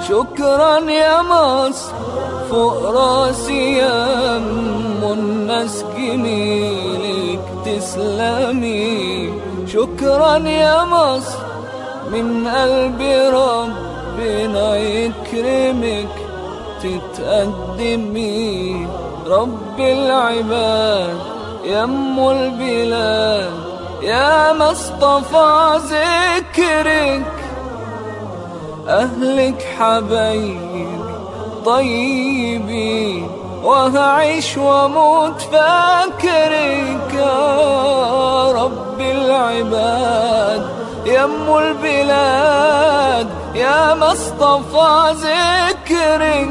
شكرا يا مصر فوق راسي يم الناس جميلك تسلمي شكرا يا مصر من قلبي ربنا يكرمك تتقدمي رب العباد يا ام البلاد يا مصطفى ذكرك أهلك حبايبي طيبي وهعيش واموت فاكرك يا رب العباد يا ام البلاد يا مصطفى ذكرك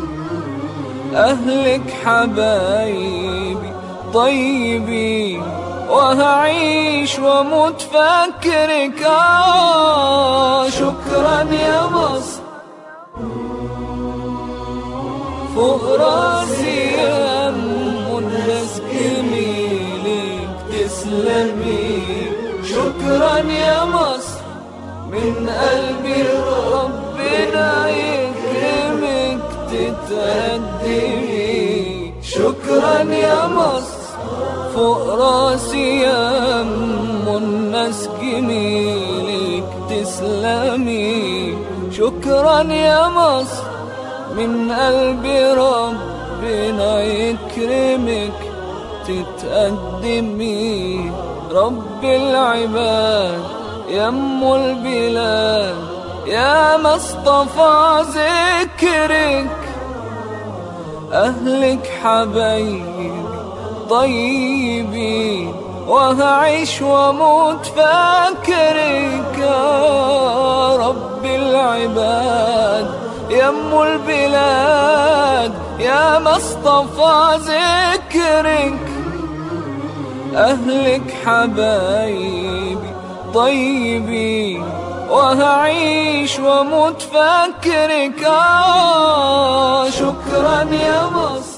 أهلك حبايبي طيبي وهعيش واموت فاكرك آه شكرا يا مصر فوق راسي يا ام الناس جميلك تسلمي شكرا يا مصر من قلبي ربنا يكرمك تتقدمي شكرا يا مصر فوق راسي يا ام الناس جميلك تسلمي شكرا يا مصر من قلبي ربنا يكرمك تتقدمي رب العباد يا ام البلاد يا مصطفى ذكرك أهلك حبايبي طيبي وهعيش واموت فاكرك يا رب العباد يا ام البلاد يا مصطفى ذكرك أهلك حبايبي طيبي وهعيش واموت فاكرك آه شكرا يا مصر